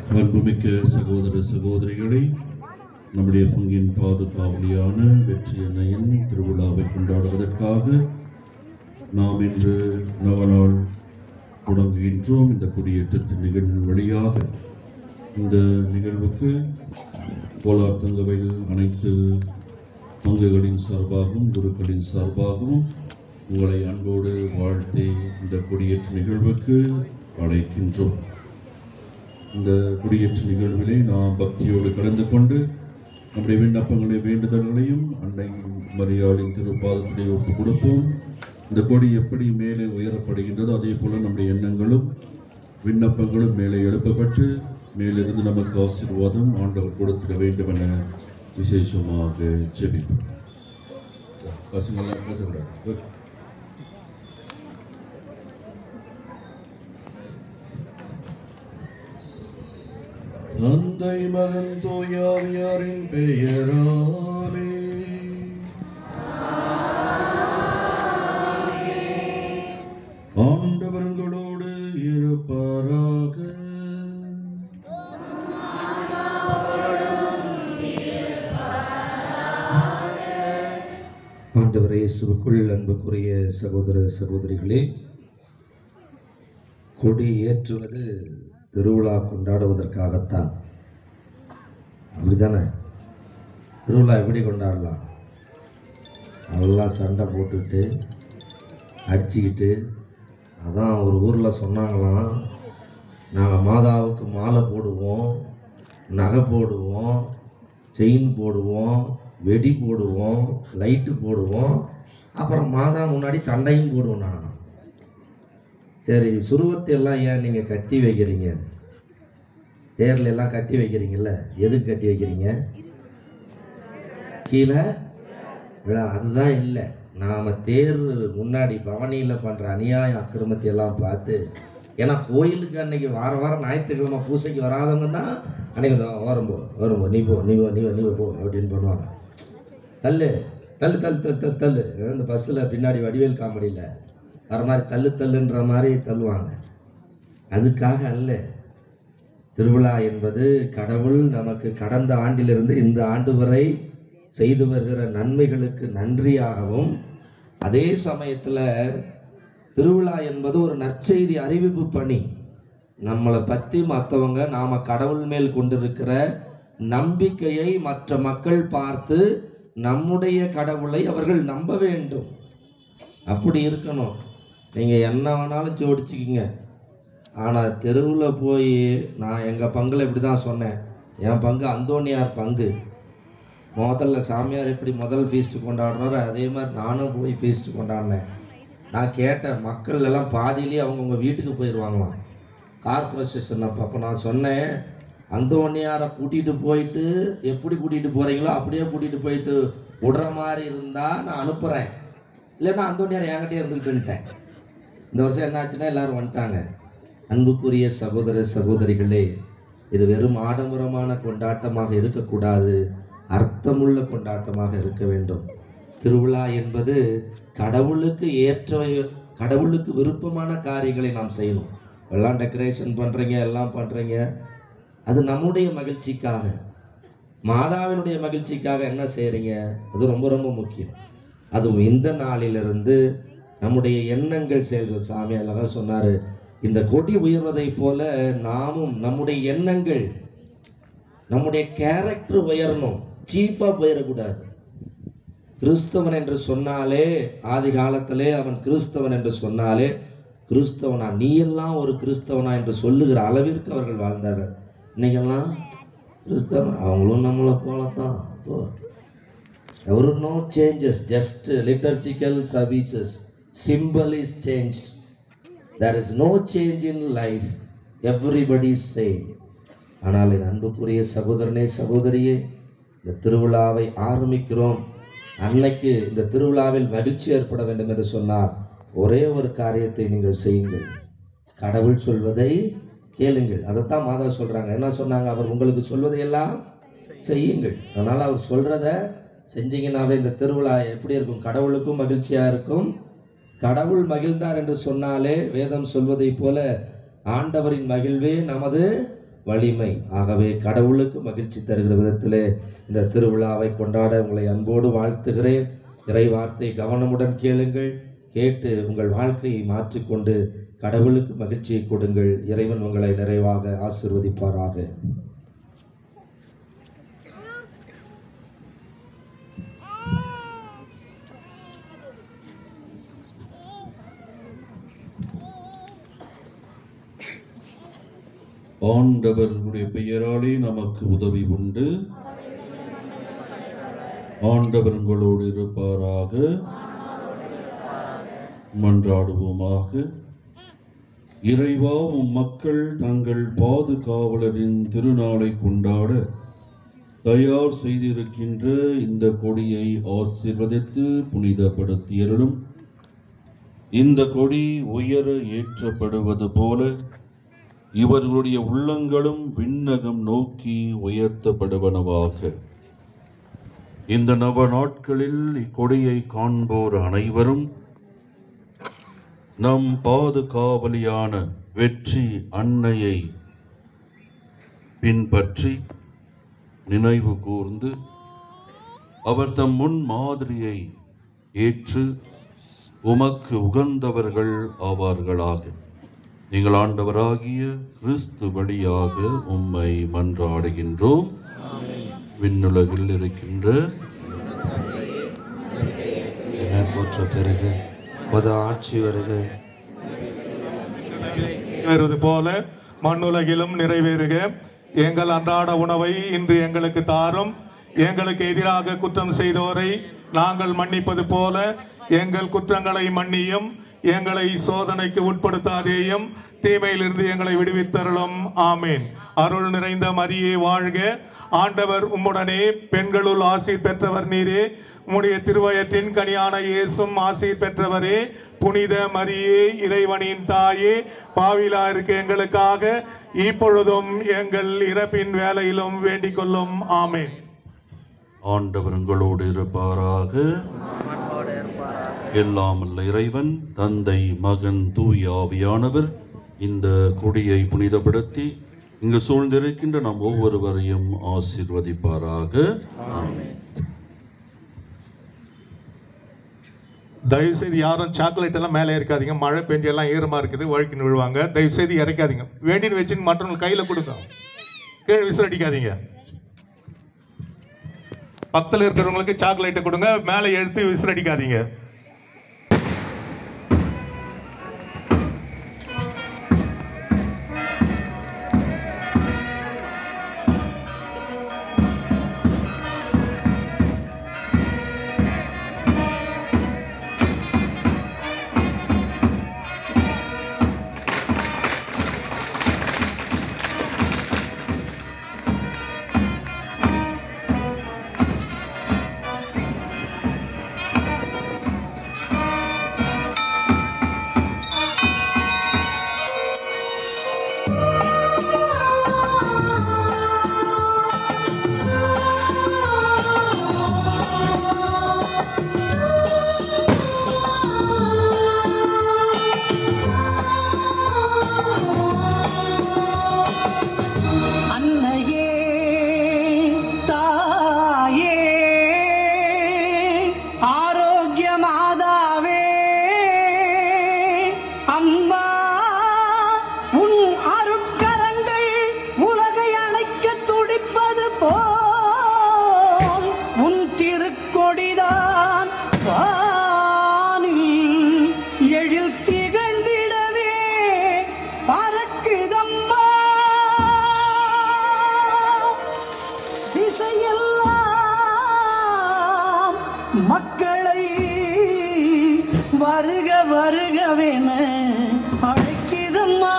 அன்புமிக்க சகோதர சகோதரிகளை நம்முடைய பங்கின் பாதுகாவலியான வெற்றி எண்ணையின் திருவிழாவை கொண்டாடுவதற்காக நாம் இன்று நவநாள் தொடங்குகின்றோம் இந்த குடியேற்றத்தின் நிகழ்வின் வழியாக இந்த நிகழ்வுக்கு கோலார் தங்கவையில் அனைத்து பங்குகளின் சார்பாகவும் குருக்களின் சார்பாகவும் உங்களை அன்போடு வாழ்த்தி இந்த குடியேற்ற நிகழ்வுக்கு அழைக்கின்றோம் இந்த குடியேற்ற நிகழ்விலே நாம் பக்தியோடு கலந்து கொண்டு நம்முடைய விண்ணப்பங்களை வேண்டுதல்களையும் அன்னை மரியாளின் திருப்பாதத்திலே ஒப்பு கொடுப்போம் இந்த கொடி எப்படி மேலே உயரப்படுகின்றதோ அதே போல நம்முடைய எண்ணங்களும் விண்ணப்பங்களும் மேலே எழுப்பப்பட்டு மேலிருந்து நமக்கு ஆசீர்வாதம் ஆண்டவர் கொடுத்திட வேண்டும் என விசேஷமாக ஜெபிப்போம் பசங்கள்லாம் பேசக்கூடாது Good. தந்தை மகன் தூயாவியாரின் பெயராலே ஆண்டவர்களோடு இருப்பாராக ஆண்டவர் இயேசுவுக்குள் அன்புக்குரிய சகோதர சகோதரிகளே கொடி ஏற்றுவது திருவிழா கொண்டாடுவதற்காகத்தான் அப்படிதானே திருவிழா எப்படி கொண்டாடலாம் நல்லா சண்டை போட்டுக்கிட்டு அடிச்சுக்கிட்டு அதான் ஒரு ஊரில் சொன்னாங்களாம் நாங்கள் மாதாவுக்கு மாலை போடுவோம் நகை போடுவோம் செயின் போடுவோம் வெடி போடுவோம் லைட்டு போடுவோம் அப்புறம் மாதா முன்னாடி சண்டையும் போடுவோம் நான் சரி சுருவத்தை எல்லாம் ஏன் நீங்கள் கட்டி வைக்கிறீங்க தேரில் எல்லாம் கட்டி வைக்கிறீங்கல்ல எதுக்கு கட்டி வைக்கிறீங்க கீழே விழா அதுதான் இல்லை நாம் தேர் முன்னாடி பவனியில் பண்ணுற அநியாய அக்கிரமத்தை எல்லாம் பார்த்து ஏன்னா கோயிலுக்கு அன்னைக்கு வார வாரம் ஞாயிற்றுக்கிழமை பூசைக்கு வராதவங்க தான் அன்னைக்கு தான் வரும்போ வரும்போ நீ போ நீ வா, நீ வா, நீ வா, போ அப்படின்னு பண்ணுவாங்க தள்ளு தள்ளு தள்ளு தள்ளு தள்ளு தள்ளு இந்த பஸ்ஸில் பின்னாடி வடிவேல் காமெடியில் வர மாதிரி தள்ளு தள்ளுன்ற மாதிரி தள்ளுவாங்க அதுக்காக அல்ல திருவிழா என்பது கடவுள் நமக்கு கடந்த ஆண்டிலிருந்து இந்த ஆண்டு வரை செய்து வருகிற நன்மைகளுக்கு நன்றியாகவும் அதே சமயத்தில் திருவிழா என்பது ஒரு நற்செய்தி அறிவிப்பு பணி நம்மளை பற்றி மற்றவங்க நாம் கடவுள் மேல் கொண்டிருக்கிற நம்பிக்கையை மற்ற மக்கள் பார்த்து நம்முடைய கடவுளை அவர்கள் நம்ப வேண்டும் அப்படி இருக்கணும் நீங்கள் என்ன வேணாலும் ஜோடிச்சுக்கிங்க ஆனால் தெருவில் போய் நான் எங்கள் பங்கில் இப்படி தான் சொன்னேன் என் பங்கு அந்தோனியார் பங்கு முதல்ல சாமியார் எப்படி முதல் ஃபீஸ்ட்டு கொண்டாடுறாரோ அதே மாதிரி நானும் போய் ஃபீஸ்ட்டு கொண்டாடினேன் நான் கேட்டேன் மக்கள் எல்லாம் பாதியிலேயே அவங்கவுங்க வீட்டுக்கு போயிடுவாங்களாம் கார் ப்ரொசஷன் அப்போ அப்போ நான் சொன்னேன் அந்தோனியாரை கூட்டிகிட்டு போயிட்டு எப்படி கூட்டிகிட்டு போகிறீங்களோ அப்படியே கூட்டிகிட்டு போயிட்டு விடுற மாதிரி இருந்தால் நான் அனுப்புகிறேன் இல்லைன்னா அந்தோனியார் என்கிட்டயே இருந்துக்கிட்டுன்ட்டேன் இந்த வருஷம் என்னாச்சுன்னா எல்லாரும் வந்துட்டாங்க அன்புக்குரிய சகோதர சகோதரிகளே இது வெறும் ஆடம்பரமான கொண்டாட்டமாக இருக்கக்கூடாது அர்த்தமுள்ள கொண்டாட்டமாக இருக்க வேண்டும் திருவிழா என்பது கடவுளுக்கு ஏற்ற கடவுளுக்கு விருப்பமான காரியங்களை நாம் செய்யணும் எல்லாம் டெக்கரேஷன் பண்ணுறீங்க எல்லாம் பண்ணுறீங்க அது நம்முடைய மகிழ்ச்சிக்காக மாதாவினுடைய மகிழ்ச்சிக்காக என்ன செய்கிறீங்க அது ரொம்ப ரொம்ப முக்கியம் அதுவும் இந்த நாளிலிருந்து நம்முடைய எண்ணங்கள் செயல்கள் சாமி அழகாக சொன்னார் இந்த கொடி உயர்வதைப் போல நாமும் நம்முடைய எண்ணங்கள் நம்முடைய கேரக்டர் உயரணும் சீப்பாக போயிடக்கூடாது கிறிஸ்தவன் என்று சொன்னாலே ஆதி காலத்திலே அவன் கிறிஸ்தவன் என்று சொன்னாலே கிறிஸ்தவனா நீ எல்லாம் ஒரு கிறிஸ்தவனா என்று சொல்லுகிற அளவிற்கு அவர்கள் வாழ்ந்தார்கள் இன்னைக்கெல்லாம் கிறிஸ்தவன் அவங்களும் நம்மளை போலத்தான் போ every no changes just liturgical services simple is change there is no change in life everybody same ஆனால் என் அன்புக்குரிய சகோதரனே சகோதரியே இந்த திருவிழாவை ஆரம்பிக்கிறோம் அன்னைக்கு இந்த திருவிழாவில் மகிழ்ச்சி ஏற்பட வேண்டும் என்று சொன்னால் ஒரே ஒரு காரியத்தை நீங்கள் செய்யுங்கள் கடவுள் சொல்வதை கேளுங்கள் அதைத்தான் மாதா சொல்றாங்க என்ன சொன்னாங்க அவர் உங்களுக்கு சொல்வதையெல்லாம் செய்யுங்கள் அதனால் அவர் சொல்றத செஞ்சீங்கன்னாவே இந்த திருவிழா எப்படி இருக்கும் கடவுளுக்கும் மகிழ்ச்சியா இருக்கும் கடவுள் மகிழ்ந்தார் என்று சொன்னாலே வேதம் சொல்வதைப் போல ஆண்டவரின் மகிழ்வே நமது வலிமை ஆகவே கடவுளுக்கு மகிழ்ச்சி தருகிற விதத்திலே இந்த திருவிழாவை கொண்டாட உங்களை அன்போடு வாழ்த்துகிறேன் இறை வார்த்தை கவனமுடன் கேளுங்கள் கேட்டு உங்கள் வாழ்க்கையை மாற்றிக்கொண்டு கடவுளுக்கு மகிழ்ச்சியை கொடுங்கள் இறைவன் உங்களை நிறைவாக ஆசிர்வதிப்பாராக ஆண்டவர்களுடைய பெயராலே நமக்கு உதவி உண்டு ஆண்டவர் உங்களோடு இருப்பாராக மன்றாடுவோமாக இறைவா உம் மக்கள் தங்கள் பாதுகாவலரின் திருநாளை கொண்டாட தயார் செய்திருக்கின்ற இந்த கொடியை ஆசீர்வதித்து புனிதப்படுத்தியருளும் இந்த கொடி உயர ஏற்றப்படுவது போல இவர்களுடைய உள்ளங்களும் விண்ணகம் நோக்கி உயர்த்தப்படுவனவாக இந்த நவ நாட்களில் இக்கொடியை காண்போர் அனைவரும் நம் பாதுகாவலியான வெற்றி அன்னையை பின்பற்றி நினைவு கூர்ந்து அவர் தம் முன் மாதிரியை ஏற்று உமக்கு உகந்தவர்கள் ஆவார்களாக நீங்கள் ஆண்டவராகிய கிறிஸ்து வழியாக உம்மை மன்றாடுகின்றோம் விண்ணுலகில் இருக்கின்ற என போற்ற பெருக மது ஆட்சி வருக நிறைவேறுவது போல மண்ணுலகிலும் நிறைவேறுக எங்கள் அன்றாட உணவை இன்று எங்களுக்கு தாரும் எங்களுக்கு எதிராக குற்றம் செய்தோரை நாங்கள் மன்னிப்பது போல எங்கள் குற்றங்களை மன்னியும் எங்களை சோதனைக்கு உட்படுத்தாதேயும் தீமையிலிருந்து எங்களை விடுவித்தருளும் ஆமேன் அருள் நிறைந்த மரியே வாழ்க ஆண்டவர் உம்முடனே பெண்களுள் ஆசீர் பெற்றவர் நீரே உம்முடைய திருவயத்தின் கனியான இயேசும் ஆசீர் பெற்றவரே புனித மரியே இறைவனின் தாயே பாவிலா இருக்க எங்களுக்காக இப்பொழுதும் எங்கள் இறப்பின் வேலையிலும் வேண்டிக் கொள்ளும் ஆமேன் ஆண்டவர் உங்களோடு இருப்பாராக எல்லாம் வல்ல இறைவன் தந்தை மகன் தூய் ஆவியானவர் இந்த கொடியை புனிதப்படுத்தி இங்கு சூழ்ந்திருக்கின்ற நம் ஒவ்வொருவரையும் ஆசீர்வதிப்பாராக ஆமென். தயவுசெய்து யாரும் சாக்லேட் எல்லாம் மேலே இருக்காதீங்க மழை பெஞ்சு எல்லாம் ஈரமா இருக்குது வழுக்கின்னு விழுவாங்க தயவுசெய்து இறக்காதீங்க வேண்டின்னு வச்சுன்னு மற்றவங்களுக்கு கையில கொடுங்க கீழே விசிறடிக்காதீங்க பக்கத்தில் இருக்கிறவங்களுக்கு சாக்லேட்டை கொடுங்க மேலே எடுத்து விசிறடிக்காதீங்க அன்னையே தாயே ஆரோக்கிய மாதாவே அம்மா உன் அருட்கரங்கள் உலகை அணைக்க துடிப்பது போல் உன் திருக்கொடிதான் வானில் எழில் திகழ்ந்திடவே பறக்குதம்மா திசையெல்லாம் மக்களை வருக வருகவென அழைக்குதம்மா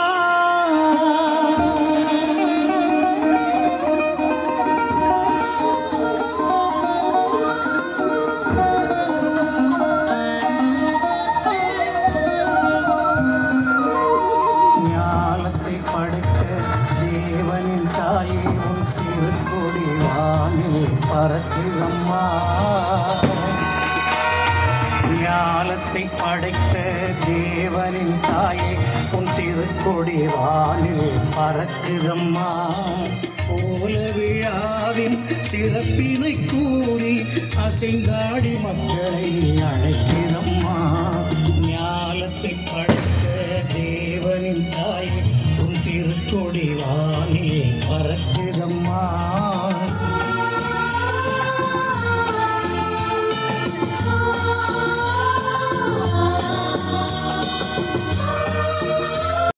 ஞானத்தை படைத்த தேவனின் தாயே உன் திருக்கொடி வானில் பறக்குதம்மா ஞானத்தை படைத்த தேவனின் தாயே உன் திருக்கொடி வானில் பறக்குதம்மா கோல விழாவின் சிறப்பினை கூறி அசைந்தாடி மக்களை அழைக்கிறம்மா ஞாலத்தை படைத்த தேவனின் தாய் உன் திருக்கொடி வானில் பறக்குதம்மா